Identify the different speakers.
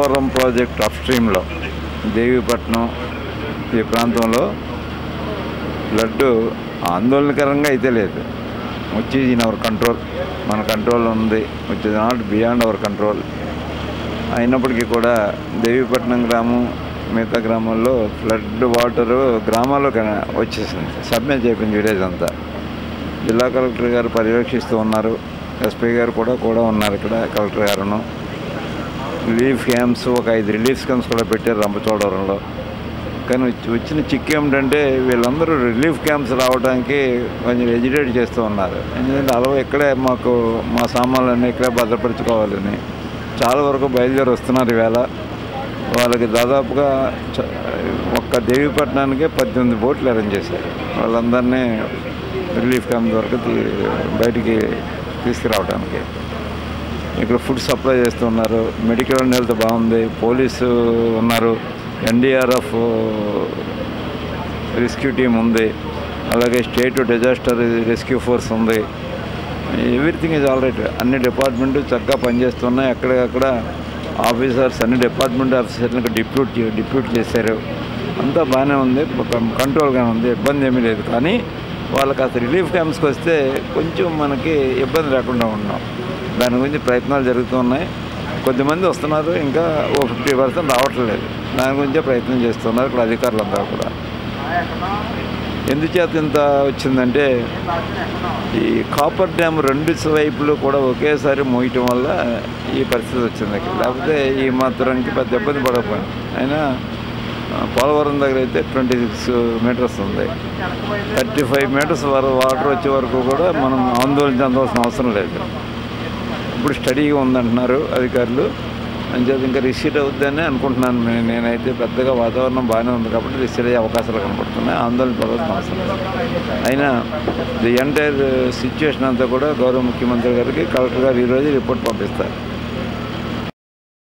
Speaker 1: Polavaram project up స్ట్రీమ్లో దేవీపట్నం ఈ ప్రాంతంలో ఫ్లడ్ ఆందోళనకరంగా అయితే లేదు వచ్చి ఇన్ అవర్ కంట్రోల్ మన కంట్రోల్ ఉంది which is not beyond our control అయినప్పటికీ కూడా దేవీపట్నం గ్రామం మిగతా గ్రామాల్లో ఫ్లడ్ వాటరు గ్రామాల్లో కన- వచ్చేసింది సబ్మిట్ చేయింది విలేజ్ అంతా జిల్లా కలెక్టర్ గారు పర్యవేక్షిస్తూ ఉన్నారు ఎస్పీ గారు కూడా కూడా ఉన్నారు ఇక్కడ కలెక్టర్ గారును రిలీఫ్ క్యాంప్స్ ఒక ఐదు రిలీఫ్ క్యాంప్స్ కూడా పెట్టారు రంపచోడవరంలో కానీ వచ్చి- వచ్చిన చిక్కు ఏమిటంటే వీళ్ళందరూ రిలీఫ్ క్యాంప్స్ రావడానికి కొంచెం ఎజిటేట్ చేస్తూ ఉన్నారు ఎందుకంటే అలవ ఇక్కడే మాకు మా సామాన్లన్నీ ఇక్కడే భద్రపరచుకోవాలని చాలా వరకు బయలుదేరి వస్తున్నారు ఈవేళ వాళ్ళకి దాదాపుగా చ- ఒక్క దేవీపట్నానికే పద్దెనిమిది బోట్లు అరేంజ్ చేశారు వాళ్ళందరినీ రిలీఫ్ క్యాంప్ వరకు తీ- బయటికి తీసుకురావడానికి ఇక్కడ ఫుడ్ సప్లై చేస్తున్నారు మెడికల్ అండ్ హెల్త్ బాగుంది పోలీసు ఉన్నారు ఎన్డీఆర్ఎఫ్ రెస్క్యూ టీం ఉంది అలాగే స్టేట్ డిజాస్టర్ రెస్క్యూ ఫోర్స్ ఉంది ఎవ్రీథింగ్ ఈజ్ ఆల్ రైట్ అన్ని డిపార్ట్మెంట్ చక్కగా పనిచేస్తున్నాయి అక్కడికక్కడ ఆఫీసర్స్ అన్ని డిపార్ట్మెంట్ ఆఫీసర్లకు డిప్యూట్ చే- డిప్యూట్ చేశారు అంతా బాగానే ఉంది కంట్రోల్గానే ఉంది ఇబ్బంది ఏమీ లేదు కానీ వాళ్ళకి అసలు రిలీఫ్ క్యాంప్స్కి వస్తే కొంచెం మనకి ఇబ్బంది లేకుండా ఉన్నాం దాని గురించి ప్రయత్నాలు జరుగుతున్నాయి కొద్దిమంది వస్తున్నారు ఇంకా ఓ ఫిఫ్టీ పర్సెంట్ రావట్లేదు దాని గురించే ప్రయత్నం చేస్తున్నారు ఇక్కడ అధికారులంతా కూడా ఎందుచేత ఇంత వచ్చిందంటే ఈ కాపర్ డ్యామ్ రెండు వైపులు కూడా ఒకేసారి మోయటం వల్ల ఈ పరిస్థితి వచ్చింది ఇక్కడ లేకపోతే ఈ మాత్రానికి పెద్ద ఇబ్బంది పడకపోయింది అయినా ఆ, పోలవరం దగ్గర అయితే ట్వంటీ సిక్స్ మీటర్స్ ఉంది థర్టీ ఫైవ్ మీటర్స్ వరకు వాటర్ వచ్చే వరకు కూడా మనం ఆందోళన చెందాల్సిన అవసరం లేదు ఇప్పుడు స్టడీగా ఉందంటున్నారు అధికారులు అంచేది ఇంకా రిసీట్ అవుద్దని అనుకుంటున్నాను నే- నేనైతే పెద్దగా వాతావరణం బాగానే ఉంది కాబట్టి రిసీట్ అయ్యే అవకాశాలు కనపడుతున్నాయి ఆందోళన పడాల్సిన అవసరం లేదు అయినా ది ఎంటైర్ సిచ్యువేషన్ అంతా కూడా గౌరవ ముఖ్యమంత్రి గారికి కలెక్టర్ గారు ఈరోజు రిపోర్ట్ పంపిస్తారు